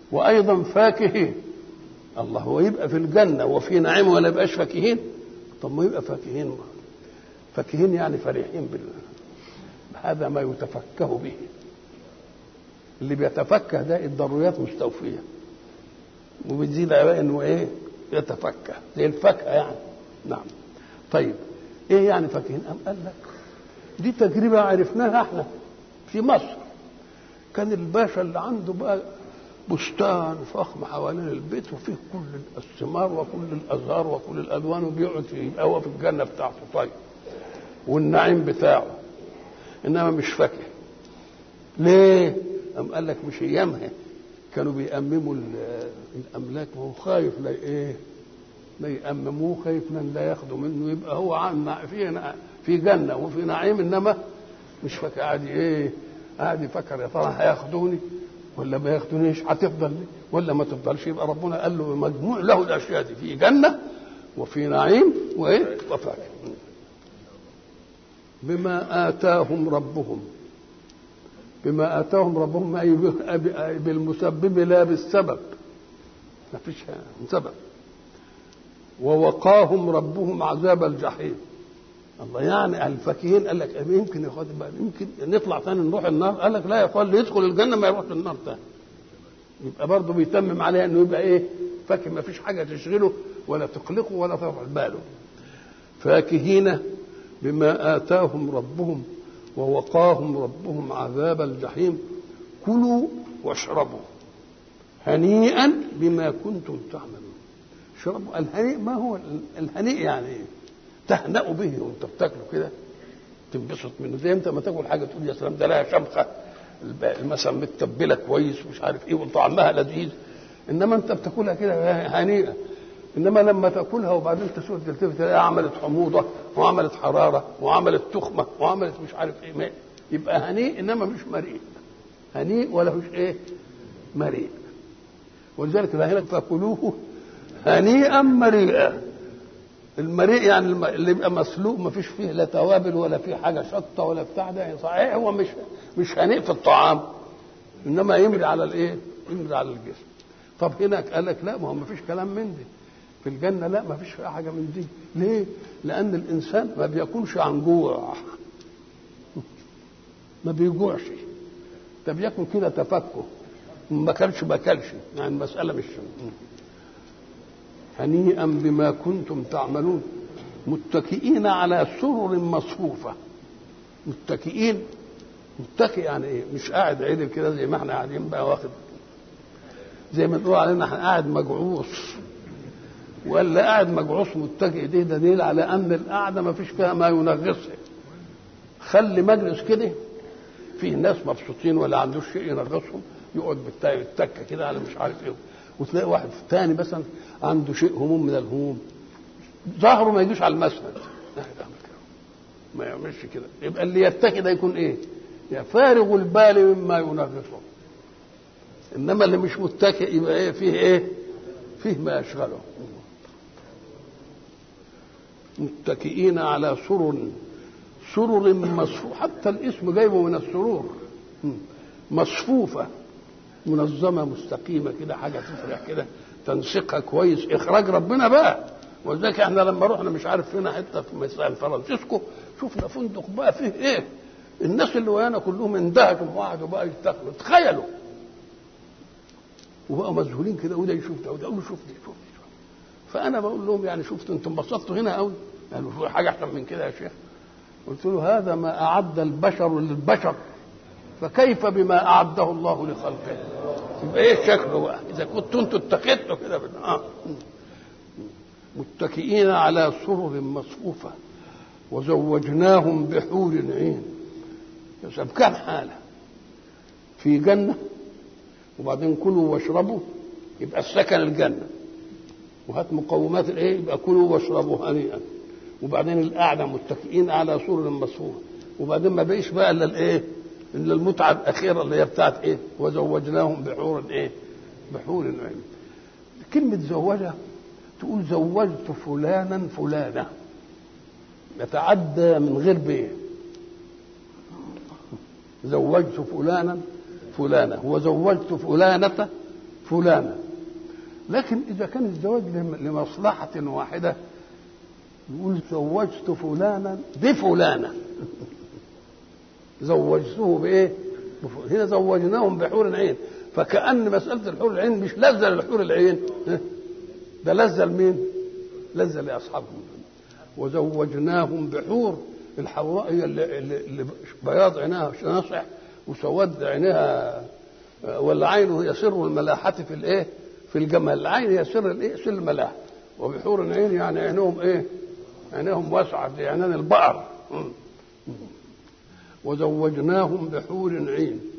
وايضا فاكهين الله هو يبقى في الجنه وفي نعيم ولا يبقاش فاكهين طب ما يبقى فاكهين فاكهين يعني فرحين بالله هذا ما يتفكه به اللي بيتفكه ده الضروريات مستوفيه وبتزيد على انه ايه يتفكه زي الفاكهه يعني نعم طيب ايه يعني فاكهين ام قال لك دي تجربه عرفناها احنا في مصر كان الباشا اللي عنده بقى بستان فخم حوالين البيت وفيه كل الثمار وكل الازهار وكل الالوان وبيقعد فيه هو في الجنه بتاعته طيب والنعيم بتاعه انما مش فاكهه ليه؟ قام قال لك مش ايامها كانوا بيأمموا الاملاك وهو خايف لا ايه؟ لا يأمموه خايف من لا ياخدوا منه يبقى هو عن في في جنه وفي نعيم انما مش فاكر قاعد ايه؟ قاعد يفكر يا ترى هياخدوني ولا ما ياخدونيش هتفضل لي ولا ما تفضلش يبقى ربنا قال له مجموع له الاشياء دي في جنه وفي نعيم وايه؟ وفاكهه بما آتاهم ربهم بما آتاهم ربهم أي بالمسبب لا بالسبب ما فيش سبب ووقاهم ربهم عذاب الجحيم الله يعني الفاكهين قال لك يمكن يا اخواتي بقى يمكن نطلع ثاني نروح النار قال لك لا يا اخوان اللي يدخل الجنه ما يروحش النار ثاني يبقى برضه بيتمم عليها انه يبقى ايه فاكه ما فيش حاجه تشغله ولا تقلقه ولا ترفع باله فاكهين بما آتاهم ربهم ووقاهم ربهم عذاب الجحيم كلوا واشربوا هنيئا بما كنتم تعملون اشربوا الهنيء ما هو الهنيء يعني ايه؟ تهنأ به وانت بتاكله كده تنبسط منه زي انت ما تاكل حاجه تقول يا سلام ده لها شمخه مثلا متبله كويس ومش عارف ايه وطعمها لذيذ انما انت بتاكلها كده هنيئه انما لما تاكلها وبعدين تسوق تلتفت تلاقيها عملت حموضه وعملت حراره وعملت تخمه وعملت مش عارف ايه ما يبقى هنيء انما مش مريء هنيء ولا مش ايه مريء ولذلك هنا فكلوه هنيئا مريئا المريء يعني اللي يبقى مسلوق ما فيش فيه لا توابل ولا فيه حاجه شطه ولا بتاع ده صحيح هو مش مش هنيء في الطعام انما يمري على الايه؟ يمري على الجسم طب هناك قال لك لا ما هو ما فيش كلام من دي في الجنة لا ما فيش فيها حاجة من دي ليه؟ لأن الإنسان ما بيكونش عن جوع ما بيجوعش ده بياكل كده تفكه ما كلش ما كلش يعني المسألة مش هنيئا بما كنتم تعملون متكئين على سرر مصفوفة متكئين متكئ يعني ايه مش قاعد عدل كده زي ما احنا قاعدين بقى واخد زي ما نقول علينا احنا قاعد مجعوص ولا قاعد مجعوص متكئ دي دليل على ان القعده ما فيش فيها ما ينغصها خلي مجلس كده فيه ناس مبسوطين ولا عندوش شيء ينغصهم يقعد بالتاي التكه كده على مش عارف ايه وتلاقي واحد تاني مثلا عنده شيء هموم من الهموم ظهره ما يجيش على المسند ما يعملش كده يبقى اللي يتكي ده يكون ايه؟ يا فارغ البال مما ينغصه انما اللي مش متكئ يبقى ايه فيه ايه؟ فيه ما يشغله متكئين على سرر سرر مصفوف حتى الاسم جايبه من السرور مصفوفة منظمة مستقيمة كده حاجة تفرح كده تنسيقها كويس إخراج ربنا بقى ولذلك احنا لما رحنا مش عارف فينا حتة في مثلا فرانسيسكو شفنا فندق بقى فيه ايه الناس اللي ويانا كلهم اندهشوا وقعدوا بقى يتخلوا تخيلوا وبقوا مذهولين كده وده يشوف ده وده يقول له شوف دي شوف دي فانا بقول لهم يعني شفتوا انتم انبسطتوا هنا قوي قالوا في حاجه احسن من كده يا شيخ قلت له هذا ما اعد البشر للبشر فكيف بما اعده الله لخلقه يبقى ايه شكله بقى اذا كنتوا انتوا اتخذتوا كده آه. متكئين على سرر مصفوفه وزوجناهم بحور عين كم حاله في جنه وبعدين كلوا واشربوا يبقى السكن الجنه وهات مقومات الايه يبقى كلوا واشربوا هنيئا وبعدين القعده متكئين على سرر مصفوفه وبعدين ما بقيش بقى الا الايه الا المتعه الاخيره اللي هي بتاعت ايه وزوجناهم بحور ايه بحور عين كلمه زوجه تقول زوجت فلانا فلانه يتعدى من غير بيه زوجت فلانا فلانة وزوجت فلانة فلانة لكن إذا كان الزواج لمصلحة واحدة يقول زوجت فلانا بفلانة زوجته بإيه؟ هنا زوجناهم بحور عين فكأن مسألة الحور العين مش لذة للحور العين ده لذة لمين؟ لذة لأصحابهم وزوجناهم بحور الحوراء هي اللي, اللي بياض عينها ناصح وسواد عينها ولا عينه هي سر الملاحة في الايه؟ في الجمال، العين هي سر الايه؟ سر الملاحة وبحور العين يعني عينهم ايه؟ عينهم واسعة زي عينان البقر وزوجناهم بحور عين